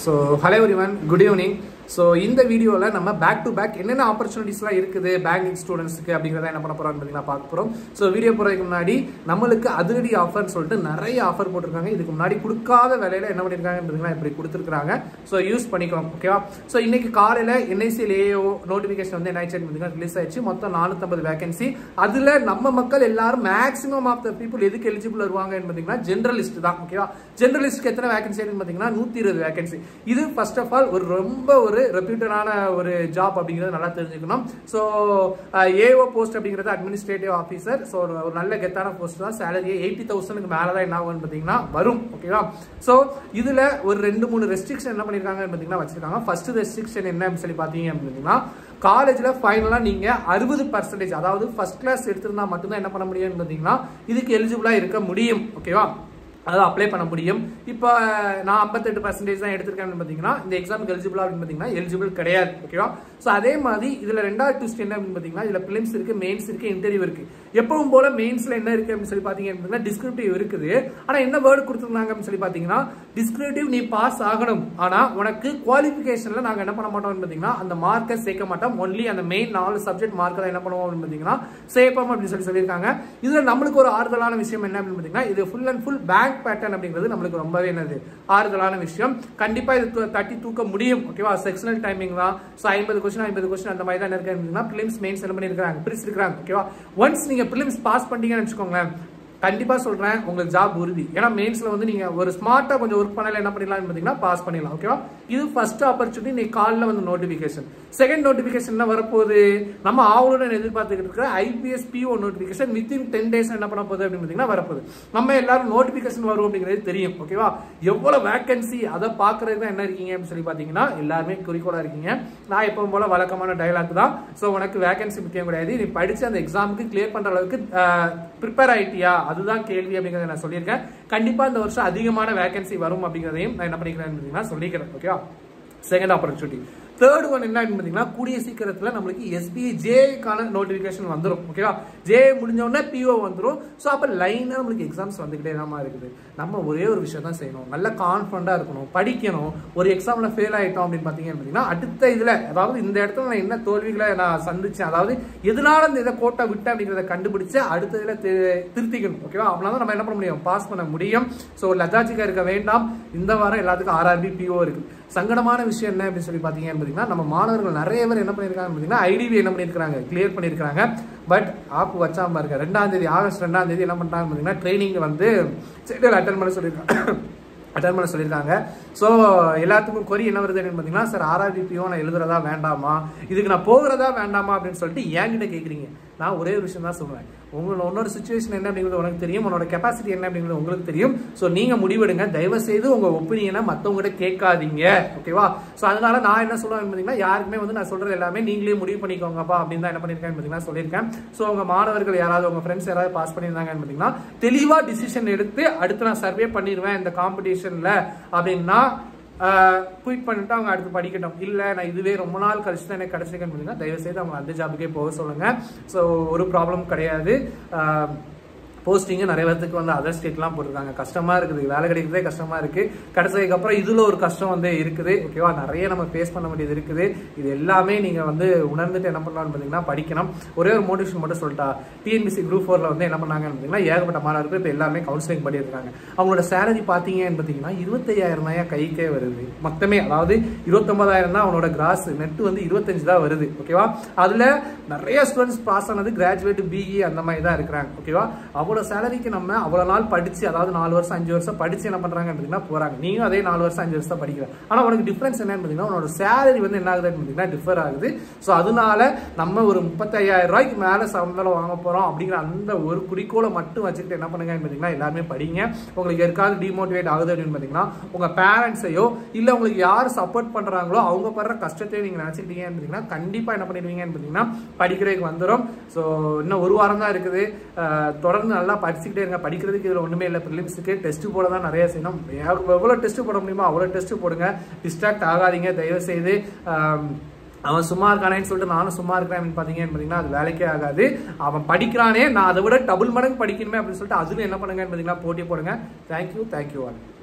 so hello everyone good evening so இந்த வீடியோவில் நம்ம பேக் டு பேக் என்னென்ன ஆப்பர்ச்சுனிட்டிஸ்லாம் இருக்குது பேங்கிங் ஸ்டூடெண்ட்ஸ்க்கு அப்படிங்கிறத என்ன பண்ண போகிறோம் பார்த்தீங்கன்னா பார்க்க போகிறோம் ஸோ வீடியோ போகிறதுக்கு முன்னாடி நம்மளுக்கு அதிரடி ஆஃபர்னு சொல்லிட்டு நிறைய ஆஃபர் போட்டிருக்காங்க இதுக்கு முன்னாடி கொடுக்காத விலையில என்ன பண்ணியிருக்காங்க பார்த்தீங்கன்னா இப்படி கொடுத்துருக்காங்க ஸோ யூஸ் பண்ணிக்கலாம் ஓகேவா ஸோ இன்னைக்கு காலையில் என்ஐசிஎல் ஏஓ நோட்டிஃபிகேஷன் வந்து என்ன ஆயிடுச்சு பார்த்தீங்கன்னா ரிலீஸ் ஆயிடுச்சு மொத்தம் நானூற்றம்பது வேகன்சி அதில் நம்ம மக்கள் எல்லாரும் மேக்ஸிமம் ஆஃப் த பீப்புள் எதுக்கு எலிஜிபிள் வருவாங்கன்னு பார்த்தீங்கன்னா ஜென்ரலிஸ்ட் தான் ஓகேவா ஜென்ரலிஸ்ட்க்கு எத்தனை வேகன்சி பார்த்தீங்கன்னா நூற்றி இருபது வேகன்சி இது ஃபர்ஸ்ட் ஆஃப் ஆல் ஒரு ரொம்ப ஒரு ரெப்யூட்டடான ஒரு ஜாப் அப்படிங்கிறது நல்லா தெரிஞ்சுக்கணும் ஸோ ஏஓ போஸ்ட் அப்படிங்கிறது அட்மினிஸ்ட்ரேட்டிவ் ஆஃபீஸர் ஸோ ஒரு நல்ல கெத்தான போஸ்ட் தான் சேலரி எயிட்டி தௌசண்ட்க்கு மேலே தான் என்ன ஆகும்னு பார்த்தீங்கன்னா வரும் ஓகேவா ஸோ இதில் ஒரு ரெண்டு மூணு ரெஸ்ட்ரிக்ஷன் என்ன பண்ணியிருக்காங்கன்னு பார்த்தீங்கன்னா வச்சிருக்காங்க ஃபர்ஸ்ட் ரெஸ்ட்ரிக்ஷன் என்ன அப்படின்னு சொல்லி பார்த்தீங்க அப்படின்னா காலேஜில் ஃபைனலாக நீங்கள் அறுபது பர்சன்டேஜ் அதாவது ஃபர்ஸ்ட் கிளாஸ் எடுத்திருந்தா மட்டும்தான் என்ன பண்ண முடியும்னு பார்த்தீங்கன்னா இதுக்கு எலிஜிபிளாக இருக்க முடியும் ஓகேவா அதாவது அப்ளை பண்ண முடியும் இப்போ நான் ஐம்பத்தெட்டு பர்சன்டேஜ் தான் எடுத்திருக்கேன்னு பார்த்தீங்கன்னா இந்த எக்ஸாமுக்கு எலிஜிபிள் அப்படின்னு பார்த்தீங்கன்னா எலிஜிபிள் கிடையாது ஓகேவா ஸோ அதே மாதிரி இதில் ரெண்டாவது ட்விஸ்ட் என்ன அப்படின்னு பார்த்தீங்கன்னா இதில் பிலிம்ஸ் இருக்குது மெயின்ஸ் இருக்குது இன்டர்வியூ இருக்குது எப்பவும் போல மெயின்ஸில் என்ன இருக்குது அப்படின்னு சொல்லி பார்த்தீங்க அப்படின்னா டிஸ்கிரிப்டிவ் இருக்குது ஆனால் என்ன வேர்டு கொடுத்துருந்தாங்க அப்படின்னு சொல்லி பார்த்தீங்கன்னா டிஸ்கிரிப்டிவ் நீ பாஸ் ஆகணும் ஆனால் உனக்கு குவாலிஃபிகேஷனில் நாங்கள் என்ன பண்ண மாட்டோம்னு பார்த்தீங்கன்னா அந்த மார்க்கை சேர்க்க மாட்டோம் ஒன்லி அந்த மெயின் நாலு சப்ஜெக்ட் மார்க்கை தான் என்ன பண்ணுவோம் அப்படின்னு பார்த்தீங்கன்னா சேர்ப்போம் அப்படின்னு சொல்லி சொல்லியிருக்காங்க இதில் நம்மளுக்கு ஒரு ஆறுதலான விஷயம் என்ன அப்படின்னு பார்த்தீங்கன்னா இது full and full bank pattern அப்படிங்கிறது நம்மளுக்கு ரொம்பவே என்னது ஆறுதலான விஷயம் கண்டிப்பா இது தட்டி தூக்க முடியும் ஓகேவா செக்ஷனல் டைமிங் தான் ஸோ ஐம்பது கொஸ்டின் ஐம்பது கொஸ்டின் அந்த மாதிரி தான் இருக்குன்னா பிலிம்ஸ் மெயின்ஸ் என்ன பண்ணிருக்காங்க பிரிச்சிருக்காங்க ஓகேவா ஒன்ஸ் நீங்க பிலிம்ஸ் பாஸ் பண்ணீங்கன்னு வச்சுக்கோங்களேன் கண்டிப்பா சொல்றேன் உங்களுக்கு ஜாப் உறுதி ஏன்னா மெயின்ஸ்ல வந்து நீங்க ஒரு ஸ்மார்ட்டா கொஞ்சம் ஒர்க் பண்ணல என்ன பண்ணிடலாம் பாத்தீங்கன்னா பாஸ் பண்ணிடலாம் ஓகேவா இது ஃபர்ஸ்ட் ஆப்பர்ச்சுனிட்டி நீ காலில் வந்து நோட்டிபிகேஷன் செகண்ட் நோட்டிபிகேஷன் என்ன வரப்போகுது நம்ம ஆவலுடன் எதிர்பார்த்துக்கிட்டு இருக்கிற IPS PO notification within ten days என்ன பண்ண போகுது அப்படின்னு பார்த்தீங்கன்னா வரப்போகுது நம்ம எல்லாரும் நோட்டிபிகேஷன் வரும் அப்படிங்கிறது தெரியும் ஓகேவா எவ்வளவு வேகன்சி அதை பார்க்கறது தான் என்ன இருக்கீங்க அப்படின்னு சொல்லி பார்த்தீங்கன்னா எல்லாருமே குறிக்கோளா இருக்கீங்க நான் எப்பவும் போல வழக்கமான டைலாக் தான் ஸோ உனக்கு வேகன்சி முக்கியம் கிடையாது நீ படிச்சு அந்த எக்ஸாமுக்கு கிளியர் பண்ற அளவுக்கு ப்ரிப்பேர் ஆயிட்டியா அதுதான் கேள்வி அப்படிங்கிறத நான் சொல்லியிருக்கேன் கண்டிப்பா இந்த வருஷம் அதிகமான வேகன்சி வரும் அப்படிங்கிறதையும் நான் என்ன பண்ணிக்கிறேன் சொல்லிக்கிறேன் ஓகேவா செகண்ட் ஆப்பர்ச்சுனிட்டி தேர்ட் ஒன் என்ன பார்த்தீங்கன்னா கூடிய சீக்கிரத்தில் நம்மளுக்கு எஸ்பிஐ ஜேக்கான நோட்டிஃபிகேஷன் வந்துடும் ஓகேவா ஜே முடிஞ்ச உடனே பிஓ வந்துடும் ஸோ அப்போ லைனாக நம்மளுக்கு எக்ஸாம்ஸ் வந்துக்கிட்டே தான் இருக்குது நம்ம ஒரே ஒரு விஷயம் தான் செய்யணும் நல்ல கான்ஃபிடண்டாக இருக்கணும் படிக்கணும் ஒரு எக்ஸாமில் ஃபெயில் ஆகிட்டோம் அப்படின்னு பார்த்தீங்க அப்படின்னா அடுத்த இதில் அதாவது இந்த இடத்துல நான் என்ன தோல்விகளை நான் சந்திச்சேன் அதாவது எதனால இந்த இதை கோட்டை விட்டேன் அப்படிங்கிறத கண்டுபிடிச்சு அடுத்த இதில் திருத்திக்கணும் ஓகேவா அப்படின்னா தான் நம்ம என்ன பண்ண முடியும் பாஸ் பண்ண முடியும் ஸோ லஜாஜிக்கா இருக்க வேண்டாம் இந்த வாரம் எல்லாத்துக்கும் ஆர்ஆர்பி பிஓ இருக்குது சங்கடமான விஷயம் என்ன அப்படின்னு சொல்லி பார்த்தீங்க பார்த்தீங்கன்னா நம்ம மாணவர்கள் நிறைய பேர் என்ன பண்ணியிருக்காங்க பார்த்தீங்கன்னா ஐடிவி என்ன பண்ணியிருக்காங்க கிளியர் பண்ணியிருக்காங்க பட் ஆப்பு வச்சாம இருக்க ரெண்டாம் தேதி ஆகஸ்ட் ரெண்டாம் தேதி என்ன பண்ணிட்டாங்க பார்த்தீங்கன்னா ட்ரைனிங் வந்து செட்டில் அட்டன் பண்ண சொல்லியிருக்காங்க அட்டன் பண்ண சொல்லியிருக்காங்க ஸோ எல்லாத்துக்கும் கொரி என்ன வருது அப்படின்னு பார்த்தீங்கன்னா சார் ஆர்ஆர்பிபியும் நான் எழுதுறதா வேண்டாமா இதுக்கு நான் போகிறதா வேண்டாமா அப்படின்னு சொல்லிட்டு என்கிட்ட கேட்குறீங்க நான் ஒரே ஒரு விஷயம் தான் சொல்லுவேன் உங்களோட உன்னோட சுச்சுவேஷன் என்ன அப்படிங்கிறது உனக்கு தெரியும் உன்னோட கெப்பாசிட்டி என்ன அப்படிங்கிறது உங்களுக்கு தெரியும் ஸோ நீங்கள் முடிவெடுங்க தயவு செய்து உங்கள் ஒப்பீனியனை மற்றவங்ககிட்ட கேட்காதீங்க ஓகேவா ஸோ அதனால நான் என்ன சொல்லுவேன் பார்த்தீங்கன்னா யாருக்குமே வந்து நான் சொல்கிறது எல்லாமே நீங்களே முடிவு பண்ணிக்கோங்கப்பா அப்படின்னு தான் என்ன பண்ணியிருக்கேன் பார்த்தீங்கன்னா சொல்லியிருக்கேன் ஸோ உங்கள் மாணவர்கள் யாராவது உங்கள் ஃப்ரெண்ட்ஸ் யாராவது பாஸ் பண்ணியிருந்தாங்கன்னு பார்த்தீங்கன்னா தெளிவாக டிசிஷன் எடுத்து அடுத்து நான் சர்வே பண்ணிடுவேன் இந்த காம்படிஷனில் அப்படின்னா குயிட் பண்ணிட்டு அவங்க அடுத்து படிக்கட்டும் இல்லை நான் இதுவே ரொம்ப நாள் கழிச்சு தான் எனக்கு கிடச்சிருக்கேன்னு பார்த்தீங்கன்னா தயவுசெய்து அவங்க அந்த ஜாபுக்கே போக சொல்லுங்கள் ஸோ ஒரு ப்ராப்ளம் கிடையாது போஸ்டிங்கு நிறைய பேருக்கு வந்து அதர் ஸ்டேட்லாம் போட்டிருக்காங்க கஷ்டமாக இருக்குது வேலை கிடைக்கிறதே கஷ்டமாக இருக்குது கிடைச்சதுக்கப்புறம் இதில் ஒரு கஷ்டம் வந்து இருக்குது ஓகேவா நிறைய நம்ம ஃபேஸ் பண்ண வேண்டியது இருக்குது இது எல்லாமே நீங்கள் வந்து உணர்ந்துட்டு என்ன பண்ணலாம்னு பார்த்தீங்கன்னா படிக்கணும் ஒரே ஒரு மோட்டிவேஷன் மட்டும் சொல்லிட்டா டிஎன்பிசி குரூப் ஃபோரில் வந்து என்ன பண்ணாங்கன்னு பார்த்தீங்கன்னா ஏகப்பட்ட மாணவர்கள் இப்போ எல்லாமே கவுன்சிலிங் பண்ணியிருக்காங்க அவங்களோட சேலரி பார்த்தீங்கன்னு பார்த்தீங்கன்னா இருபத்தையாயிரம் தான் கைக்கே வருது மொத்தமே அதாவது இருபத்தொன்பதாயிரம் தான் அவனோட கிராஸ் நெட் வந்து இருபத்தஞ்சு தான் வருது ஓகேவா அதில் நிறைய ஸ்டூடெண்ட்ஸ் பாஸ் ஆனது கிராஜுவேட் பிஇ அந்த மாதிரி தான் இருக்கிறாங்க ஓகேவா அவ்வளோ சேலரிக்கு நம்ம அவ்வளோ நாள் படிச்சு அதாவது நாலு வருஷம் அஞ்சு வருஷம் படிச்சு என்ன பண்ணுறாங்க அப்படின்னா போகிறாங்க நீங்களும் அதே நாலு வருஷம் அஞ்சு வருஷம் படிக்கிற ஆனால் உனக்கு டிஃப்ரென்ஸ் என்னன்னு பார்த்தீங்கன்னா உன்னோட சேலரி வந்து என்ன ஆகுதுன்னு பார்த்தீங்கன்னா டிஃபர் ஆகுது ஸோ அதனால நம்ம ஒரு முப்பத்தையாயிரம் ரூபாய்க்கு மேலே சம்பளம் வாங்க போகிறோம் அப்படிங்கிற அந்த ஒரு குறிக்கோளை மட்டும் வச்சுக்கிட்டு என்ன பண்ணுங்க பார்த்தீங்கன்னா எல்லாருமே படிங்க உங்களுக்கு எதுக்காவது டிமோட்டிவேட் ஆகுது அப்படின்னு பார்த்தீங்கன்னா உங்கள் பேரண்ட்ஸையோ இல்லை உங்களுக்கு யார் சப்போர்ட் பண்ணுறாங்களோ அவங்க படுற கஷ்டத்தையும் நீங்கள் நினச்சிக்கிட்டீங்கன்னு பார்த்தீங்கன்னா கண்டிப்பாக என்ன பண்ணிடுவீங்கன்னு பார்த்தீங்கன்னா படிக்கிறதுக்கு வந்துடும் ஸோ இன்னும் ஒரு வாரம் தான் இருக்குது தொடர்ந்து நல்லா படிச்சுக்கிட்டே இருங்க படிக்கிறதுக்கு இதில் ஒன்றுமே இல்லை ப்ரிலிம்ஸுக்கு டெஸ்ட் போட தான் நிறைய செய்யணும் எவ்வளோ டெஸ்ட் போட முடியுமோ அவ்வளோ டெஸ்ட் போடுங்க டிஸ்ட்ராக்ட் ஆகாதீங்க தயவு செய்து அவன் சும்மா இருக்கானேன்னு சொல்லிட்டு நானும் சும்மா இருக்கிறேன் பார்த்தீங்கன்னு பார்த்தீங்கன்னா அது வேலைக்கே ஆகாது அவன் படிக்கிறானே நான் அதை விட டபுள் மடங்கு படிக்கணுமே அப்படின்னு சொல்லிட்டு அதுல என்ன பண்ணுங்கன்னு பார்த்தீங்கன்னா போட்டி போடுங்க தேங்க்யூ தேங்க்யூ ஆல்